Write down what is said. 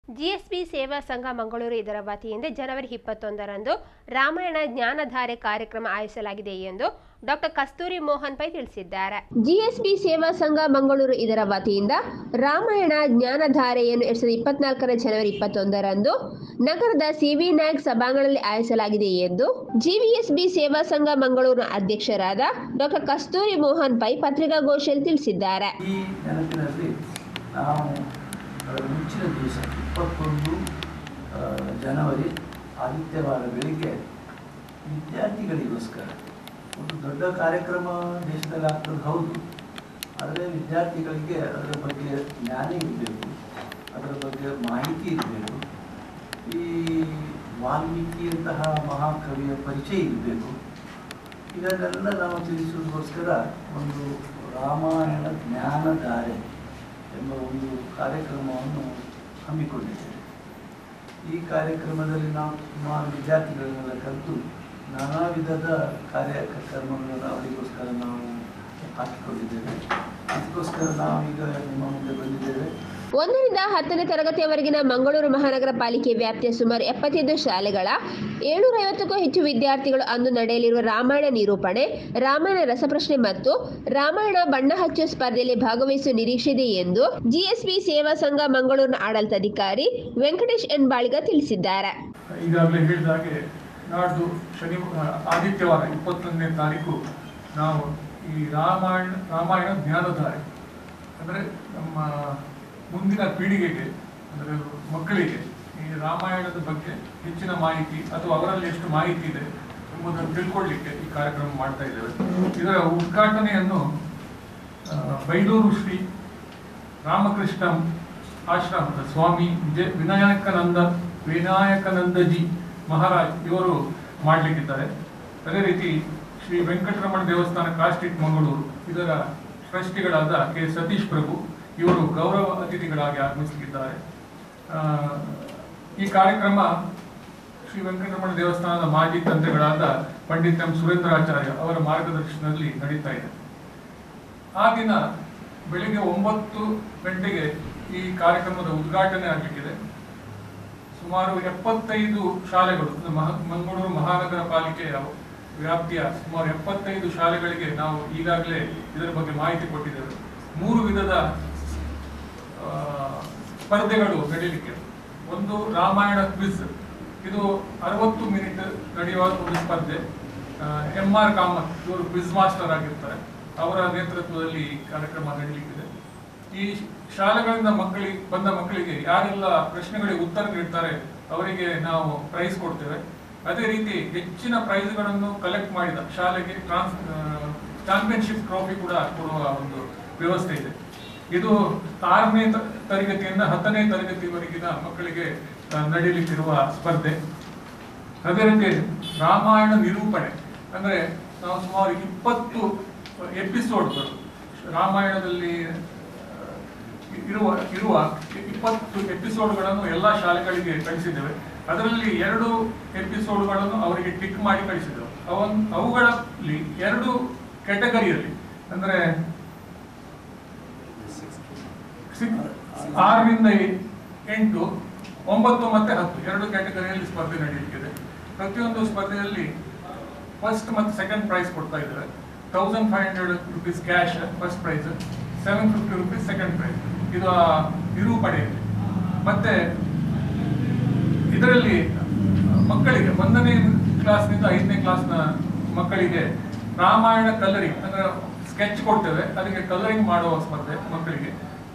GSB Seva Sangha Mangaluru ಇದರ ವತಿಯಿಂದ ಜನವರಿ ಇಪ್ಪತ್ತೊಂದರಂದು ರಾಮಾಯಣ ಜ್ಞಾನಧಾರೆ ಕಾರ್ಯಕ್ರಮ ಆಯೋಜಿಸಲಾಗಿದೆ ಎಂದು ಡಾಕ್ಟರ್ ಕಸ್ತೂರಿ ಮೋಹನ್ ಪೈ ತಿಳಿಸಿದ್ದಾರೆ ಜಿಎಸ್ಬಿ ಸೇವಾ ಸಂಘ ಮಂಗಳೂರು ಇದರ ವತಿಯಿಂದ ರಾಮಾಯಣ ಜ್ಞಾನಧಾರೆಯನ್ನು ಎರಡ್ ಸಾವಿರದ ಇಪ್ಪತ್ನಾಲ್ಕರ ಜನವರಿ ಇಪ್ಪತ್ತೊಂದರಂದು ನಗರದ ಸಿವಿ ನಾಯಕ್ ಸಭಾಂಗಣದಲ್ಲಿ ಆಯೋಜಿಸಲಾಗಿದೆ ಎಂದು ಜಿವಿಎಸ್ಬಿ ಸೇವಾ ಸಂಘ ಮಂಗಳೂರಿನ ಅಧ್ಯಕ್ಷರಾದ ಡಾಕ್ಟರ್ ಕಸ್ತೂರಿ ಮೋಹನ್ ಪೈ ಪತ್ರಿಕಾಗೋಷ್ಠಿಯಲ್ಲಿ ತಿಳಿಸಿದ್ದಾರೆ ಈ ನೆನಪಿನಲ್ಲಿ ನಾವು ಅದರ ಮುಂಚಿನ ದಿವಸ ಇಪ್ಪತ್ತೊಂದು ಆ, ಜನವರಿ ಆದಿತ್ಯವಾರ ಬೆಳಿಗ್ಗೆ ವಿದ್ಯಾರ್ಥಿಗಳಿಗೋಸ್ಕರ ಒಂದು ದೊಡ್ಡ ಕಾರ್ಯಕ್ರಮ ದೇಶದಲ್ಲಿ ಆಗ್ತದೆ ಹೌದು ಆದರೆ ವಿದ್ಯಾರ್ಥಿಗಳಿಗೆ ಅದರ ಬಗ್ಗೆ ಜ್ಞಾನ ಇರಬೇಕು ಅದರ ಬಗ್ಗೆ ಮಾಹಿತಿ ಇರಬೇಕು ಈ ವಾಲ್ಮೀಕಿಯಂತಹ ಮಹಾಕವಿಯ ಪರಿಚಯ ಇರಬೇಕು ಇದನ್ನೆಲ್ಲ ನಾವು ತಿಳಿಸುವುದಕ್ಕೋಸ್ಕರ ಒಂದು ರಾಮಾಯಣ ಜ್ಞಾನಧಾರೆ ಎಂಬ ಒಂದು ಕಾರ್ಯಕ್ರಮವನ್ನು ಹಮ್ಮಿಕೊಂಡಿದ್ದೇವೆ ಈ ಕಾರ್ಯಕ್ರಮದಲ್ಲಿ ನಾವು ಸುಮಾರು ವಿದ್ಯಾರ್ಥಿಗಳನ್ನೆಲ್ಲ ಕರೆದು ನಾನಾ ವಿಧದ ಕಾರ್ಯಕ್ರಮಗಳನ್ನು ಅವರಿಗೋಸ್ಕರ ನಾವು ಹಾಕಿಕೊಂಡಿದ್ದೇವೆ ಅದಕ್ಕೋಸ್ಕರ ನಾವೀಗ ನಿಮ್ಮ ಮುಂದೆ ಬಂದಿದ್ದೇವೆ ಒಂದರಿಂದ ಹತ್ತನೇ ತರಗತಿಯವರೆಗಿನ ಮಂಗಳೂರು ಮಹಾನಗರ ಪಾಲಿಕೆ ವ್ಯಾಪ್ತಿಯ ಸುಮಾರು ಎಪ್ಪತ್ತೈದು ಶಾಲೆಗಳ ಏಳ್ನೂರ ಐವತ್ತಕ್ಕೂ ಹೆಚ್ಚು ವಿದ್ಯಾರ್ಥಿಗಳು ಅಂದು ನಡೆಯಲಿರುವ ರಾಮಾಯಣ ನಿರೂಪಣೆ ರಾಮಾಯಣ ರಸಪ್ರಶ್ನೆ ಮತ್ತು ರಾಮಾಯಣ ಬಣ್ಣ ಹಚ್ಚುವ ಸ್ಪರ್ಧೆಯಲ್ಲಿ ಭಾಗವಹಿಸುವ ನಿರೀಕ್ಷೆ ಇದೆ ಎಂದು ಜಿಎಸ್ಬಿ ಸೇವಾ ಸಂಘ ಮಂಗಳೂರಿನ ಆಡಳಿತಾಧಿಕಾರಿ ವೆಂಕಟೇಶ್ ಎನ್ ಬಾಳಿಗ ತಿಳಿಸಿದ್ದಾರೆ ಈಗಾಗಲೇ ಹೇಳಿದ ಹಾಗೆ ನಾಡ್ದು ಶನಿ ಆದಿತ್ಯವಾರ ಇಪ್ಪತ್ತೊಂದನೇ ತಾರೀಕು ನಾವು ಈ ರಾಮಾಯಣ ರಾಮಾಯಣ ಜ್ಞಾನಧಾರೆ ಅಂದರೆ ನಮ್ಮ ಮುಂದಿನ ಪೀಳಿಗೆಗೆ ಅಂದರೆ ಮಕ್ಕಳಿಗೆ ಈ ರಾಮಾಯಣದ ಬಗ್ಗೆ ಹೆಚ್ಚಿನ ಮಾಹಿತಿ ಅಥವಾ ಅವರಲ್ಲಿ ಎಷ್ಟು ಮಾಹಿತಿ ಇದೆ ಎಂಬುದನ್ನು ತಿಳ್ಕೊಳ್ಳಿಕ್ಕೆ ಈ ಕಾರ್ಯಕ್ರಮ ಮಾಡ್ತಾ ಇದ್ದೇವೆ ಇದರ ಉದ್ಘಾಟನೆಯನ್ನು ಆ, ಬೈಲೂರು ಶ್ರೀ ರಾಮಕೃಷ್ಣ ಆಶ್ರಮದ ಸ್ವಾಮಿ ವಿಜಯ ವಿನಾಯಕಾನಂದ ವಿನಾಯಕಾನಂದಜಿ ಮಹಾರಾಜ್ ಇವರು ಮಾಡಲಿಕ್ಕಿದ್ದಾರೆ ಅದೇ ರೀತಿ ಶ್ರೀ ವೆಂಕಟರಮಣ ದೇವಸ್ಥಾನ ಕಾಸ್ಟಿಟ್ ಮಂಗಳೂರು ಇದರ ಟ್ರಸ್ಟಿಗಳಾದ ಕೆ ಸತೀಶ್ ಪ್ರಭು ಇವರು ಗೌರವ ಅತಿಥಿಗಳಾಗಿ ಆಗಮಿಸಲಿದ್ದಾರೆ ಆ, ಈ ಕಾರ್ಯಕ್ರಮ ಶ್ರೀ ವೆಂಕಟರಮಣ ದೇವಸ್ಥಾನದ ಮಾಜಿ ತಂತ್ರಿಗಳಾದ ಪಂಡಿತ್ ಎಂ ಸುರೇಂದ್ರಾಚಾರ್ಯ ಅವರ ಮಾರ್ಗದರ್ಶನದಲ್ಲಿ ನಡೀತಾ ಇದೆ ಆ ದಿನ ಬೆಳಿಗ್ಗೆ ಒಂಬತ್ತು ಗಂಟೆಗೆ ಈ ಕಾರ್ಯಕ್ರಮದ ಉದ್ಘಾಟನೆ ಆಗಲಿಕ್ಕಿದೆ ಸುಮಾರು ಎಪ್ಪತ್ತೈದು ಶಾಲೆಗಳು ಅಂದ್ರೆ ಮಹ ಮಂಗಳೂರು ಮಹಾನಗರ ಪಾಲಿಕೆಯ ವ್ಯಾಪ್ತಿಯ ಸುಮಾರು ಎಪ್ಪತ್ತೈದು ಶಾಲೆಗಳಿಗೆ ನಾವು ಈಗಾಗಲೇ ಇದರ ಬಗ್ಗೆ ಮಾಹಿತಿ ಕೊಟ್ಟಿದ್ದೇವೆ ಮೂರು ವಿಧದ ಆ, ಸ್ಪರ್ಧೆಗಳು ನಡೆಯಲಿಕ್ಕೆ ಒಂದು ರಾಮಾಯಣ ಕ್ವಿಜ್ ಇದು ಅರವತ್ತು ಮಿನಿಟ್ ನಡೆಯುವ ಒಂದು ಸ್ಪರ್ಧೆ ಎಂ ಆರ್ ಕಾಮತ್ ಇವರು ಕ್ವಿಜ್ ಮಾಸ್ಟರ್ ಆಗಿರ್ತಾರೆ ಅವರ ನೇತೃತ್ವದಲ್ಲಿ ಈ ಕಾರ್ಯಕ್ರಮ ನಡೆಯಲಿಕ್ಕಿದೆ ಈ ಶಾಲೆಗಳಿಂದ ಮಕ್ಕಳಿಗೆ ಬಂದ ಮಕ್ಕಳಿಗೆ ಯಾರೆಲ್ಲ ಪ್ರಶ್ನೆಗಳಿಗೆ ಉತ್ತರ ನೀಡ್ತಾರೆ ಅವರಿಗೆ ನಾವು ಪ್ರೈಸ್ ಕೊಡ್ತೇವೆ ಅದೇ ರೀತಿ ಹೆಚ್ಚಿನ ಪ್ರೈಸ್ಗಳನ್ನು ಕಲೆಕ್ಟ್ ಮಾಡಿದ ಶಾಲೆಗೆ ಟ್ರಾನ್ಸ್ ಚಾಂಪಿಯನ್ಶಿಪ್ ಟ್ರೋಫಿ ಕೂಡ ಕೊಡುವ ಒಂದು ವ್ಯವಸ್ಥೆ ಇದೆ ಇದು ಆರನೇ ತ- ತರಗತಿಯಿಂದ ಹತ್ತನೇ ತರಗತಿವರೆಗಿನ ಮಕ್ಕಳಿಗೆ ಆ, ನಡೆಯಲಿಕ್ಕಿರುವ ಸ್ಪರ್ಧೆ ಅದೇ ರೀತಿ ರಾಮಾಯಣ ನಿರೂಪಣೆ ಅಂದ್ರೆ ನಾವು ಸುಮಾರು ಇಪ್ಪತ್ತು ಎಪಿಸೋಡ್ಗಳು ರಾಮಾಯಣದಲ್ಲಿ ಆ, ಇರುವ ಇರುವ ಇಪ್ಪತ್ತು ಎಪಿಸೋಡ್ಗಳನ್ನು ಎಲ್ಲ ಶಾಲೆಗಳಿಗೆ ಕಳಿಸಿದ್ದೇವೆ ಅದರಲ್ಲಿ ಎರಡು ಎಪಿಸೋಡ್ಗಳನ್ನು ಅವರಿಗೆ ಟಿಕ್ ಮಾಡಿ ಕಳಿಸಿದ್ದೇವೆ ಅವನ್ ಅವುಗಳಲ್ಲಿ ಎರಡು ಕೆಟಗರಿಯಲ್ಲಿ ಅಂದ್ರೆ ಸಿಕ್- ಆರರಿಂದ ಎ- ಎಂಟು ಒಂಬತ್ತು ಮತ್ತೆ ಹತ್ತು ಎರಡು ಕ್ಯಾಟಗರಿಯಲ್ಲಿ ಸ್ಪರ್ಧೆ ನಡೆಯಲಿಕ್ಕಿದೆ ಪ್ರತಿಯೊಂದು ಸ್ಪರ್ಧೆಯಲ್ಲಿ ಫಸ್ಟ್ ಮತ್ತು ಸೆಕೆಂಡ್ ಪ್ರೈಸ್ ಕೊಡ್ತಾ ಇದ್ದಾರೆ thousand five hundred rupees cash first prize seven fifty rupees second prize ಇದು ಆ ನಿರೂಪಣೆಯಲ್ಲಿ ಮತ್ತೆ ಇದರಲ್ಲಿ ಮಕ್ಕಳಿಗೆ ಒಂದನೇ ಕ್ಲಾಸ್ನಿಂದ ಐದನೇ ಕ್ಲಾಸ್ನ ಮಕ್ಕಳಿಗೆ ರಾಮಾಯಣ ಕಲರಿಂಗ್ ಅಂದ್ರೆ ಸ್ಕೆಚ್ ಕೊಡ್ತೇವೆ ಅದಕ್ಕೆ ಕಲರಿಂಗ್ ಮಾಡುವ ಸ್ಪರ್ಧೆ ಮಕ್ಕಳಿಗೆ